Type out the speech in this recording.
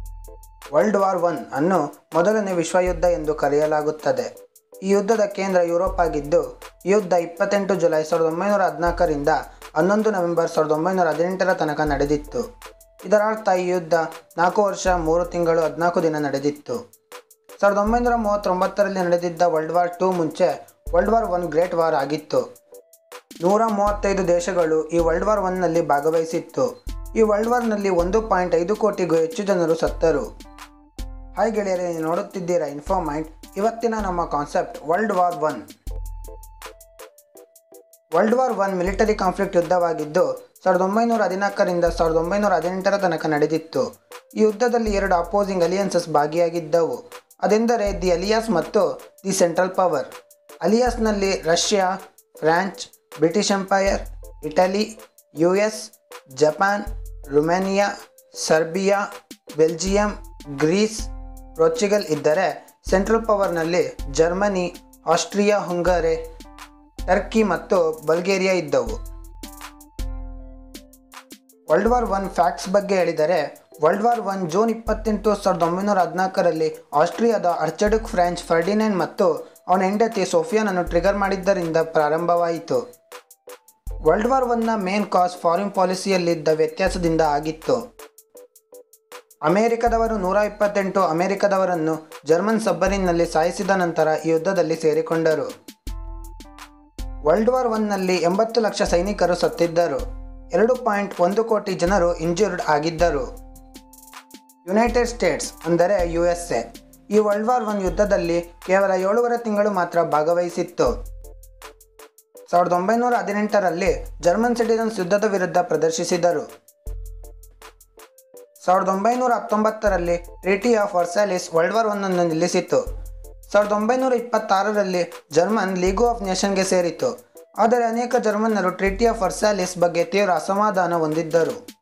world war one ಅನ್ನು ಮೊದಲನೇ ವಿಶ್ವಯುದ್ಧ ಎಂದು ಕರೆಯಲಾಗುತ್ತದೆ ಈ ಯುದ್ಧದ ಕೇಂದ್ರ ಯುರೋಪ್ ಆಗಿದ್ದು ಈ ಯುದ್ಧ ಇಪ್ಪತ್ತೆಂಟು ಜುಲೈ ಸಾವಿರದ ಒಂಬೈನೂರ ಹದಿನಾಲ್ಕರಿಂದ ಹನ್ನೊಂದು ನವೆಂಬರ್ ಸಾವಿರದ ಒಂಬೈನೂರ ಹದಿನೆಂಟರ ತನಕ ನಡೆದಿತ್ತು ಇದರ ಅರ್ಥ ಈ ಯುದ್ಧ ನಾಲ್ಕು ವರ್ಷ ಮೂರು ತಿಂಗಳು ಹದಿನಾಲ್ಕು ದಿನ ನಡೆದಿತ್ತು ಸಾವಿರದ ಒಂಬೈನೂರ ಮೂವತ್ತೊಂಬತ್ತರಲ್ಲಿ ನಡೆದಿದ್ದ ವರ್ಲ್ಡ್ ವಾರ್ ಟೂ ಮುಂಚೆ world war one great war ಆಗಿತ್ತು ನೂರ ಮೂವತ್ತೈದು ದೇಶಗಳು ಈ ವರ್ಲ್ಡ್ ವಾರ್ ಒನ್ನಲ್ಲಿ ಭಾಗವಹಿಸಿತ್ತು ಈ ವರ್ಲ್ಡ್ ವಾರ್ನಲ್ಲಿ ಒಂದು ಪಾಯಿಂಟ್ ಐದು ಕೋಟಿಗೂ ಹೆಚ್ಚು ಜನರು ಸತ್ತರು ಹಾಯ್ ಗೆಳೆಯರೇ ನೀವು ನೋಡುತ್ತಿದ್ದೀರಾ ಇನ್ಫೋಮೈಂಟ್ ಇವತ್ತಿನ ನಮ್ಮ concept world war one world war one military conflict ಯುದ್ಧವಾಗಿದ್ದು ಸಾವಿರದ ಒಂಬೈನೂರ ಹದಿನಾಲ್ಕರಿಂದ ಸಾವಿರದ ಒಂಬೈನೂರ ಹದಿನೆಂಟರ ತನಕ ನಡೆದಿತ್ತು ಈ ಯುದ್ಧದಲ್ಲಿ ಎರಡು ಅಪೋಸಿಂಗ್ ಅಲಿಯನ್ಸಸ್ ಭಾಗಿಯಾಗಿದ್ದವು ಅದೆಂದರೆ ದಿ ಅಲಿಯಾಸ್ ಮತ್ತು ದಿ ಸೆಂಟ್ರಲ್ ಪವರ್ ಅಲಿಯಾಸ್ನಲ್ಲಿ Russia France British Empire Italy U S Japan Romania Serbia Belgium Greece Portugal ಇದ್ದರೆ ಸೆಂಟ್ರಲ್ ಪವರ್ನಲ್ಲಿ ಜರ್ಮನಿ ಆಸ್ಟ್ರಿಯಾ ಹುಂಗರೆ ಟರ್ಕಿ ಮತ್ತು ಬಲ್ಗೇರಿಯಾ ಇದ್ದವು ವರ್ಲ್ಡ್ ವಾರ್ ಒನ್ ಫ್ಯಾಕ್ಟ್ಸ್ ಬಗ್ಗೆ ಹೇಳಿದರೆ ವರ್ಲ್ಡ್ ವಾರ್ ಒನ್ ಜೂನ್ ಇಪ್ಪತ್ತೆಂಟು ಸಾವಿರದ ಒಂಬೈನೂರ ಹದಿನಾಲ್ಕರಲ್ಲಿ ಆಸ್ಟ್ರಿಯಾದ ಅರ್ಚಡುಕ್ ಫ್ರಾನ್ಸ್ ಫರ್ಡಿನೆಂಡ್ ಮತ್ತು ಅವನ ಹೆಂಡತಿ ಸೋಫಿಯಾನನ್ನು ಟ್ರಿಗರ್ ಮಾಡಿದ್ದರಿಂದ ಪ್ರಾರಂಭವಾಯಿತು ವರ್ಲ್ಡ್ ವಾರ್ ಒನ್ನ ಮೇನ್ ಕಾಸ್ ಫಾರಿನ್ ಪಾಲಿಸಿಯಲ್ಲಿದ್ದ ವ್ಯತ್ಯಾಸದಿಂದ ಆಗಿತ್ತು ಅಮೆರಿಕದವರು ನೂರ ಇಪ್ಪತ್ತೆಂಟು ಅಮೆರಿಕದವರನ್ನು ಜರ್ಮನ್ ಸಬ್ಬರಿನ್ನಲ್ಲಿ ಸಾಯಿಸಿದ ನಂತರ ಈ ಯುದ್ಧದಲ್ಲಿ ಸೇರಿಕೊಂಡರು ವರ್ಲ್ಡ್ ವಾರ್ ಒನ್ನಲ್ಲಿ ಎಂಬತ್ತು ಲಕ್ಷ ಸೈನಿಕರು ಸತ್ತಿದ್ದರು ಎರಡು ಪಾಯಿಂಟ್ ಒಂದು ಕೋಟಿ ಜನರು ಇಂಜೂರ್ಡ್ ಆಗಿದ್ದರು ಯುನೈಟೆಡ್ ಸ್ಟೇಟ್ಸ್ ಅಂದರೆ ಯು ಎಸ್ ಎ ಈ ವರ್ಲ್ಡ್ ವಾರ್ ಒನ್ ಯುದ್ಧದಲ್ಲಿ ಕೇವಲ ಏಳೂವರೆ ತಿಂಗಳು ಮಾತ್ರ ಭಾಗವಹಿಸಿತ್ತು ಸಾವಿರದ ಒಂಬೈನೂರ ಹದಿನೆಂಟರಲ್ಲಿ ಜರ್ಮನ್ ಸಿಟಿಸನ್ಸ್ ಯುದ್ಧದ ವಿರುದ್ಧ ಪ್ರದರ್ಶಿಸಿದರು ಸಾವಿರದ ಒಂಬೈನೂರ ಹತ್ತೊಂಬತ್ತರಲ್ಲಿ treaty of Versailles world war one ಅನ್ನು ನಿಲ್ಲಿಸಿತು ಸಾವಿರದ ಒಂಬೈನೂರ ಇಪ್ಪತ್ತಾರರಲ್ಲಿ ಜರ್ಮನ್ ಲೀಗು ಆಫ್ ನೇಷನ್ಗೆ ಸೇರಿತು ಆದರೆ ಅನೇಕ ಜರ್ಮನ್ನರು ಟ್ರೀಟಿ ಆಫ್ ವರ್ಸಾಲಿಸ್ ಬಗ್ಗೆ ತೀವ್ರ ಅಸಮಾಧಾನ ಹೊಂದಿದ್ದರು